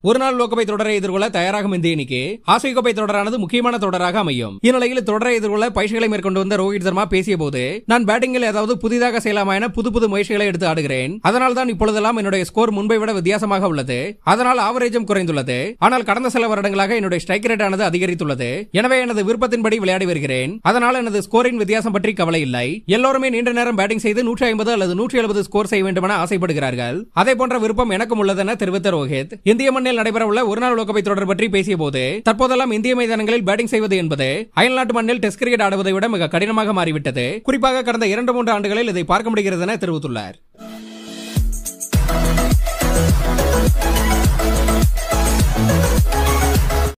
ஒருநாள் லோகபை தொடரை எதிர்கொள்ள தயாராகும் இந்திய அணிக்கு ஆசிய கோப்பை தொடரானது முக்கியமான தொடராக அமையும் இந்நிலையில் தொடரை எதிர்கொள்ள பயிற்சிகளை மேற்கொண்டு வந்த ரோஹித் சர்மா பேசிய போது நான் பேட்டிங்கில் ஏதாவது புதிதாக செய்யலாமா என புது புது முயற்சிகளை எடுத்து ஆடுகிறேன் அதனால் தான் இப்பொழுதெல்லாம் என்னுடைய ஸ்கோர் முன்பை விட வித்தியாசமாக உள்ளது அதனால் ஆவரேஜும் குறைந்துள்ளது ஆனால் கடந்த சில வருடங்களாக என்னுடைய ஸ்ட்ரைக் ரேட் ஆனது அதிகரித்துள்ளது எனவே எனது விருப்பத்தின்படி விளையாடி வருகிறேன் அதனால் எனது ஸ்கோரின் வித்தியாசம் பற்றி கவலை இல்லை எல்லோருமே நீண்ட நேரம் பேட்டிங் செய்து நூற்றி ஐம்பது அல்லது நூற்றி எழுபது ஸ்கோர் செய்ய வேண்டும் என ஆசைப்படுகிறார்கள் அதே போன்ற விருப்பம் எனக்கும் உள்ளது என தெரிவித்த ரோஹித் இந்திய மண்ணில் நடைபெறவுள்ள ஒருநாள் உலகக்கோப்பை தொடர் பற்றி பேசிய போது தற்போதெல்லாம் இந்திய மைதானங்களில் பேட்டிங் செய்வது என்பது அயல்நாட்டு மண்ணில் டெஸ்ட் கிரிக்கெட் ஆடுவதை விட மிக கடினமாக மாறிவிட்டது குறிப்பாக கடந்த இரண்டு மூன்று ஆண்டுகளில் இதை பார்க்க முடிகிறது என தெரிவித்துள்ளார்